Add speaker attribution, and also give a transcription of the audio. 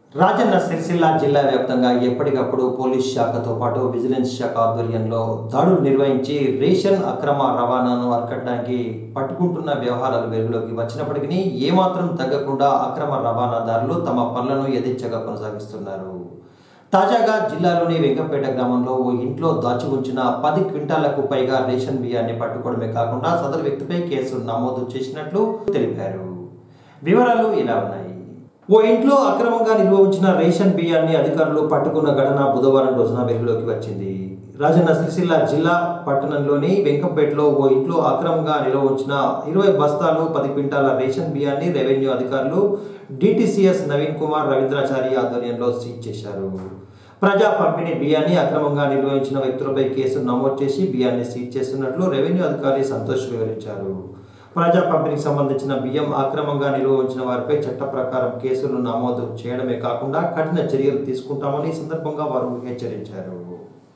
Speaker 1: రాజన్న సిరిసిల్ల జిల్లా వ్యాప్తంగా ఎప్పటికప్పుడు పోలీస్ శాఖతో పాటు విజిలెన్స్ శాఖ ఆధ్వర్యంలో దాడులు నిర్వహించి రేషన్ అక్రమ రవాణాను అరికట్టడానికి పట్టుకుంటున్న వ్యవహారాలు వెలుగులోకి వచ్చినప్పటికీ ఏమాత్రం తగ్గకుండా అక్రమ రవాణాదారులు తమ పనులను యథేచ్ఛగా కొనసాగిస్తున్నారు తాజాగా జిల్లాలోని వెంకంపేట గ్రామంలో ఓ ఇంట్లో దాచి ఉంచిన పది క్వింటాలకు పైగా రేషన్ బియ్యాన్ని పట్టుకోవడమే కాకుండా సదరు వ్యక్తిపై కేసు నమోదు చేసినట్లు తెలిపారు వివరాలు ఇలా ఉన్నాయి ఓ ఇంట్లో అక్రమంగా నిల్వ ఉంచిన రేషన్ బియ్యాన్ని అధికారులు పట్టుకున్న ఘటన బుధవారం రోజున వెలుగులోకి వచ్చింది రాజన్న సిరిసిల్ల జిల్లా పట్టణంలోని వెంకంపేటలో ఓ ఇంట్లో అక్రమంగా నిల్వ ఉంచిన ఇరవై బస్తాలు పది క్వింటాల రేషన్ బియ్యాన్ని రెవెన్యూ అధికారులు డిటిసిఎస్ నవీన్ కుమార్ రవీంద్రాచారి ఆధ్వర్యంలో సీజ్ చేశారు ప్రజా పంపిణీ బియ్యాన్ని అక్రమంగా నిర్వహించిన వ్యక్తులపై కేసు నమోదు చేసి బియ్యాన్ని సీజ్ చేస్తున్నట్లు రెవెన్యూ అధికారి సంతోష్ వివరించారు ప్రజా పంపిణీకి సంబంధించిన బియ్యం అక్రమంగా నిల్వ ఉంచిన వారిపై చట్ట ప్రకారం కేసులు నమోదు చేయడమే కాకుండా కఠిన చర్యలు తీసుకుంటామని ఈ సందర్భంగా వారు హెచ్చరించారు